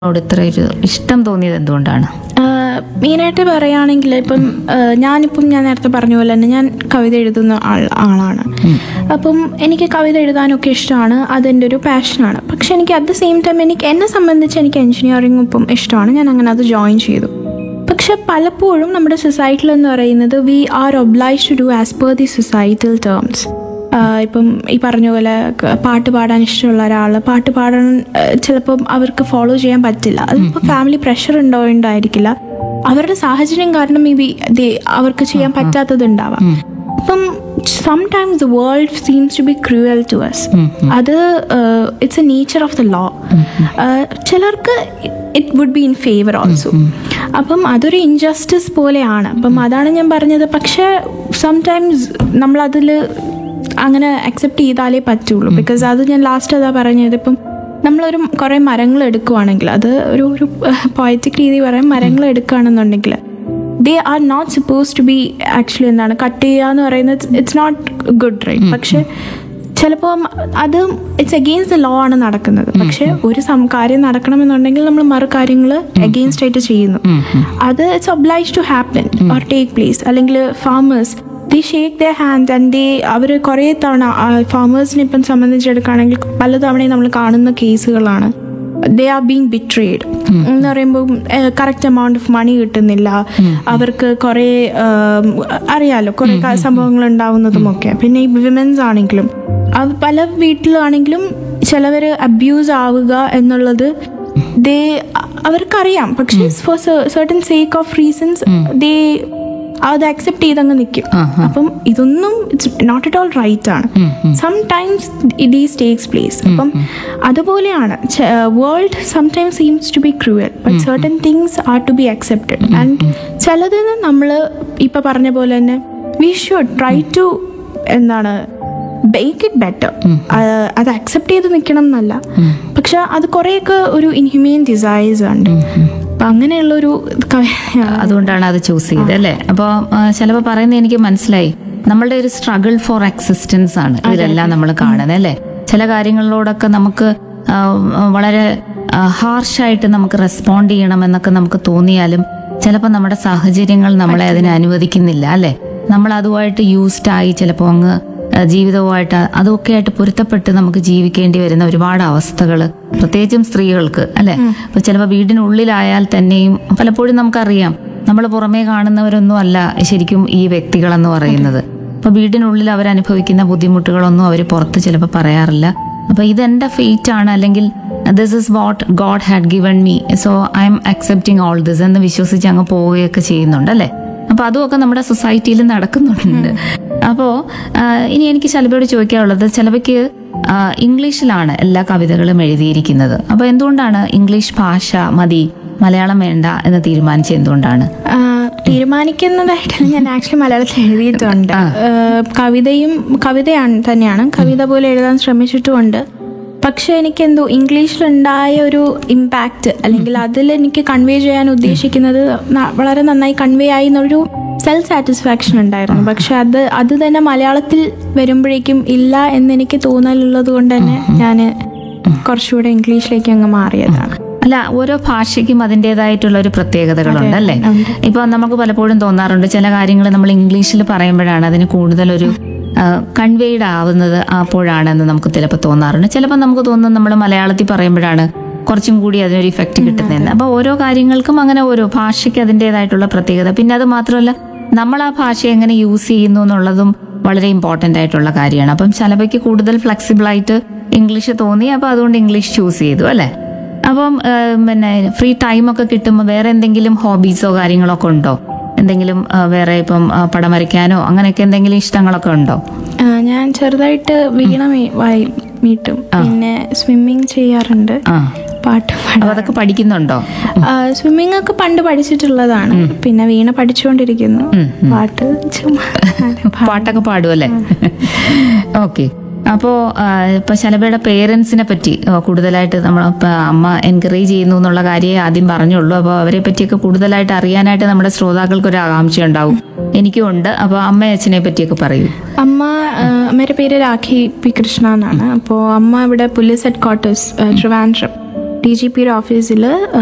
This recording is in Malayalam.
ോട് ഇത്ര ഒരു ഇഷ്ടം തോന്നിയത് എന്തുകൊണ്ടാണ് മെയിനായിട്ട് പറയുകയാണെങ്കിൽ ഇപ്പം ആ, ഞാനിപ്പം ഞാൻ നേരത്തെ പറഞ്ഞ പോലെ തന്നെ ഞാൻ കവിത എഴുതുന്ന ആൾ ആളാണ് അപ്പം എനിക്ക് കവിത എഴുതാനൊക്കെ ഇഷ്ടമാണ് അതെൻ്റെ ഒരു പാഷനാണ് പക്ഷെ എനിക്ക് അറ്റ് ദ സെയിം ടൈം എനിക്ക് എന്നെ സംബന്ധിച്ച് എനിക്ക് എൻജിനീയറിംഗ് ഇപ്പം ഇഷ്ടമാണ് ഞാൻ അങ്ങനെ അത് ജോയിൻ ചെയ്തു പക്ഷെ പലപ്പോഴും നമ്മുടെ സൊസൈറ്റിയിൽ എന്ന് പറയുന്നത് we are obliged to do as per the societal terms ഇപ്പം ഈ പറഞ്ഞ പോലെ ക- പാട്ട് പാടാൻ ഇഷ്ടമുള്ള ഒരാൾ പാട്ട് പാടാൻ ചിലപ്പം അവർക്ക് ഫോളോ ചെയ്യാൻ പറ്റില്ല അതിപ്പോൾ ഫാമിലി പ്രഷർ ഉണ്ടായിരിക്കില്ല അവരുടെ സാഹചര്യം കാരണം മേ ബി അവർക്ക് ചെയ്യാൻ പറ്റാത്തതുണ്ടാവാം അപ്പം sometimes the world seems to be cruel to us അത് it's a nature of the law ചിലർക്ക് it would be in favour also അപ്പം അതൊരു ഇൻജസ്റ്റിസ് പോലെയാണ് അപ്പം അതാണ് ഞാൻ പറഞ്ഞത് പക്ഷേ സംടൈംസ് നമ്മളതിൽ അങ്ങനെ അക്സെപ്റ്റ് ചെയ്താലേ പറ്റുള്ളൂ ബിക്കോസ് അത് ഞാൻ ലാസ്റ്റ് അതാ പറഞ്ഞത് ഇപ്പം നമ്മളൊരു കുറേ മരങ്ങൾ എടുക്കുവാണെങ്കിൽ അത് ഒരു ഒരു പോയറ്റിക് രീതി പറയാൻ മരങ്ങൾ എടുക്കുകയാണെന്നുണ്ടെങ്കിൽ they are not suppose to be actually എന്താണ് കട്ട് ചെയ്യുക എന്ന് പറയുന്നത് ഇറ്റ്സ് നോട്ട് ഗുഡ് റൈറ്റ് പക്ഷെ ചിലപ്പോൾ അത് ഇറ്റ്സ് അഗെയിൻസ്റ്റ് ദ ലോ ആണ് നടക്കുന്നത് പക്ഷെ ഒരു സം കാര്യം നടക്കണമെന്നുണ്ടെങ്കിൽ നമ്മൾ മറു കാര്യങ്ങൾ അഗെയിൻസ്റ്റ് ആയിട്ട് ചെയ്യുന്നു അത് it's obliged to happen or take place അല്ലെങ്കിൽ farmers the shake the hand and they അവർ കുറേ തവണ ഫാമേഴ്സിനെ ഇപ്പം സംബന്ധിച്ചെടുക്കുകയാണെങ്കിൽ പല തവണയും നമ്മൾ കാണുന്ന കേസുകളാണ് ദേ ആർ ബീങ് ബിട്രേഡ് എന്ന് പറയുമ്പോൾ കറക്റ്റ് എമൗണ്ട് ഓഫ് മണി കിട്ടുന്നില്ല അവർക്ക് കുറേ ആം, അറിയാലോ കുറേ ക- സംഭവങ്ങൾ ഉണ്ടാവുന്നതും ഒക്കെ പിന്നെ ഈ വിമൻസ് ആണെങ്കിലും അത് പല വീട്ടിലാണെങ്കിലും ചിലവർ അബ്യൂസ് ആവുക എന്നുള്ളത് ദേ അവർക്കറിയാം പക്ഷേ for certain sake of reasons they അത് അക്സെപ്റ്റ് ചെയ്തങ്ങ് നിൽക്കും അപ്പം ഇതൊന്നും നോട്ട് അറ്റ് ഓൾ റൈറ്റ് ആണ് സംടൈംസ് ദീസ് ടേക്സ് പ്ലേസ് അപ്പം അതുപോലെയാണ് world sometimes seems to be cruel but certain things are to be accepted and ചിലതിന് നമ്മൾ ഇപ്പം പറഞ്ഞ പോലെ തന്നെ വി ഷുഡ് ട്രൈ ടു എന്താണ് ബേക്ക് ഇറ്റ് ബെറ്റർ അത് അക്സെപ്റ്റ് ചെയ്ത് നിൽക്കണം എന്നല്ല പക്ഷെ അത് കുറേയൊക്കെ ഒരു ഇൻഹ്യൂമിയൻ ഡിസൈസ് ഉണ്ട് അപ്പം അങ്ങനെയുള്ളൊരു കവി- അതുകൊണ്ടാണ് അത് ചൂസ് ചെയ്തത് അല്ലേ അപ്പോൾ ചിലപ്പോൾ പറയുന്നത് എനിക്ക് മനസ്സിലായി നമ്മളുടെ ഒരു സ്ട്രഗിൾ ഫോർ എക്സിസ്റ്റൻസ് ആണ് ഇതിലെല്ലാം നമ്മൾ കാണുന്നത് അല്ലേ ചില കാര്യങ്ങളിലോടൊക്കെ നമുക്ക് ആ, വളരെ ഹാർഷായിട്ട് നമുക്ക് റെസ്പോണ്ട് ചെയ്യണമെന്നൊക്കെ നമുക്ക് തോന്നിയാലും ചിലപ്പോൾ നമ്മുടെ സാഹചര്യങ്ങൾ നമ്മളെ അതിനെ അനുവദിക്കുന്നില്ല അല്ലേ നമ്മൾ അതുമായിട്ട് യൂസ്ഡ് ആയി ചിലപ്പോൾ അങ്ങ് ആ, ജീവിതവുമായിട്ട് അതൊക്കെ ആയിട്ട് പൊരുത്തപ്പെട്ട് നമുക്ക് ജീവിക്കേണ്ടി വരുന്ന ഒരുപാട് അവസ്ഥകൾ പ്രത്യേകിച്ചും സ്ത്രീകൾക്ക് അല്ലെ ഇപ്പൊ ചിലപ്പോൾ വീടിനുള്ളിലായാൽ തന്നെയും പലപ്പോഴും നമുക്കറിയാം നമ്മൾ പുറമേ കാണുന്നവരൊന്നും അല്ല ശരിക്കും ഈ വ്യക്തികളെന്ന് പറയുന്നത് അപ്പൊ വീടിനുള്ളിൽ അവർ അനുഭവിക്കുന്ന ബുദ്ധിമുട്ടുകളൊന്നും അവർ പുറത്ത് ചിലപ്പോൾ പറയാറില്ല അപ്പൊ ഇതെന്റെ ഫേറ്റ് ആണ് അല്ലെങ്കിൽ this is what God had given me so I'm accepting all this എന്ന് വിശ്വസിച്ച് അങ്ങ് പോവുകയൊക്കെ ചെയ്യുന്നുണ്ട് അല്ലേ അപ്പൊ അതുമൊക്കെ നമ്മുടെ സൊസൈറ്റിയിൽ നടക്കുന്നുണ്ട് അപ്പോ ആ, ഇനി എനിക്ക് ശലഭയോട് ചോദിക്കാനുള്ളത് ശലഭയ്ക്ക് ആ, ഇംഗ്ലീഷിലാണ് എല്ലാ കവിതകളും എഴുതിയിരിക്കുന്നത് അപ്പൊ എന്തുകൊണ്ടാണ് ഇംഗ്ലീഷ് ഭാഷ മതി മലയാളം വേണ്ട എന്ന് തീരുമാനിച്ചത് എന്തുകൊണ്ടാണ് ആ, തീരുമാനിക്കുന്നതായിട്ട് ഞാൻ ആക്ച്വലി മലയാളത്തിൽ എഴുതിയിട്ടുണ്ട് ആ, കവിതയും കവിതയാണ് തന്നെയാണ് കവിത പോലെ എഴുതാൻ ശ്രമിച്ചിട്ടുമുണ്ട് പക്ഷെ എനിക്ക് എന്തോ ഇംഗ്ലീഷിലുണ്ടായ ഒരു ഇമ്പാക്റ്റ് അല്ലെങ്കിൽ അതിൽ എനിക്ക് കൺവേ ചെയ്യാൻ ഉദ്ദേശിക്കുന്നത് ന- വളരെ നന്നായി കൺവേ ആയി എന്നൊരു സെൽഫ് സാറ്റിസ്ഫാക്ഷൻ ഉണ്ടായിരുന്നു പക്ഷെ അത് അത് തന്നെ മലയാളത്തിൽ വരുമ്പോഴേക്കും ഇല്ല എന്ന് എനിക്ക് തോന്നലുള്ളത് കൊണ്ട് തന്നെ ഞാൻ കുറച്ചുകൂടെ ഇംഗ്ലീഷിലേക്ക് അങ്ങ് മാറിയതാണ് അല്ല ഓരോ ഭാഷയ്ക്കും അതിൻ്റെതായിട്ടുള്ള ഒരു പ്രത്യേകതകളുണ്ട് അല്ലേ ഇപ്പൊ നമുക്ക് പലപ്പോഴും തോന്നാറുണ്ട് ചില കാര്യങ്ങൾ നമ്മൾ ഇംഗ്ലീഷിൽ പറയുമ്പോഴാണ് അതിന് കൂടുതലൊരു കൺവേഡ് ആവുന്നത് അപ്പോഴാണെന്ന് നമുക്ക് ചിലപ്പോൾ തോന്നാറുണ്ട് ചിലപ്പോൾ നമുക്ക് തോന്നുന്നത് നമ്മൾ മലയാളത്തിൽ പറയുമ്പോഴാണ് കുറച്ചും കൂടി അതിനൊരു ഇഫക്റ്റ് കിട്ടുന്നതെന്ന് അപ്പൊ ഓരോ കാര്യങ്ങൾക്കും അങ്ങനെ ഓരോ ഭാഷയ്ക്ക് അതിൻ്റെതായിട്ടുള്ള പ്രത്യേകത പിന്നെ അത് മാത്രമല്ല നമ്മൾ ആ ഭാഷ എങ്ങനെ യൂസ് ചെയ്യുന്നു എന്നുള്ളതും വളരെ ഇമ്പോർട്ടൻ്റ് ആയിട്ടുള്ള കാര്യമാണ് അപ്പം ശലഭയ്ക്ക് കൂടുതൽ ഫ്ലെക്സിബിൾ ആയിട്ട് ഇംഗ്ലീഷ് തോന്നി അപ്പോൾ അതുകൊണ്ട് ഇംഗ്ലീഷ് ചൂസ് ചെയ്തു അല്ലേ അപ്പം ആ, പിന്നെ ഫ്രീ ടൈം ഒക്കെ കിട്ടുമ്പോൾ വേറെ എന്തെങ്കിലും ഹോബീസോ കാര്യങ്ങളൊക്കെ ഉണ്ടോ എന്തെങ്കിലും ആ, വേറെ ഇപ്പം ആ, പടം വരയ്ക്കാനോ അങ്ങനെയൊക്കെ എന്തെങ്കിലും ഇഷ്ടങ്ങളൊക്കെ ഉണ്ടോ ആ, ഞാൻ ചെറുതായിട്ട് വീണ മീ- വായി മീട്ടും പിന്നെ സ്വിമ്മിങ് ചെയ്യാറുണ്ട് ആ പാട്ട് അപ്പൊ അതൊക്കെ പഠിക്കുന്നുണ്ടോ സ്വിമ്മിങ് ഒക്കെ പണ്ട് പഠിച്ചിട്ടുള്ളതാണ് പിന്നെ വീണ പഠിച്ചുകൊണ്ടിരിക്കുന്നു പാട്ട് ചുമ്മാ പാട്ടൊക്കെ പാടുമല്ലേ ഓക്കെ അപ്പോൾ ഇപ്പൊ ശലഭയുടെ പേരൻസിനെ പറ്റി ആ, കൂടുതലായിട്ട് നമ്മൾ അമ്മ എൻകറേജ് ചെയ്യുന്നു എന്നുള്ള കാര്യമേ ആദ്യം പറഞ്ഞുള്ളൂ അപ്പോൾ അവരെ പറ്റിയൊക്കെ കൂടുതലായിട്ട് അറിയാനായിട്ട് നമ്മുടെ ശ്രോതാക്കൾക്ക് ഒരു ആകാംക്ഷ ഉണ്ടാവും എനിക്കും ഉണ്ട് അപ്പോൾ അമ്മ അച്ഛനെ പറ്റിയൊക്കെ പറയൂ അമ്മ ആ, അമ്മയുടെ പേര് രാഖി പി കൃഷ്ണ എന്നാണ് അപ്പോൾ അമ്മ ഇവിടെ police headquarters Trivandrum D G പിയുടെ ഓഫീസിൽ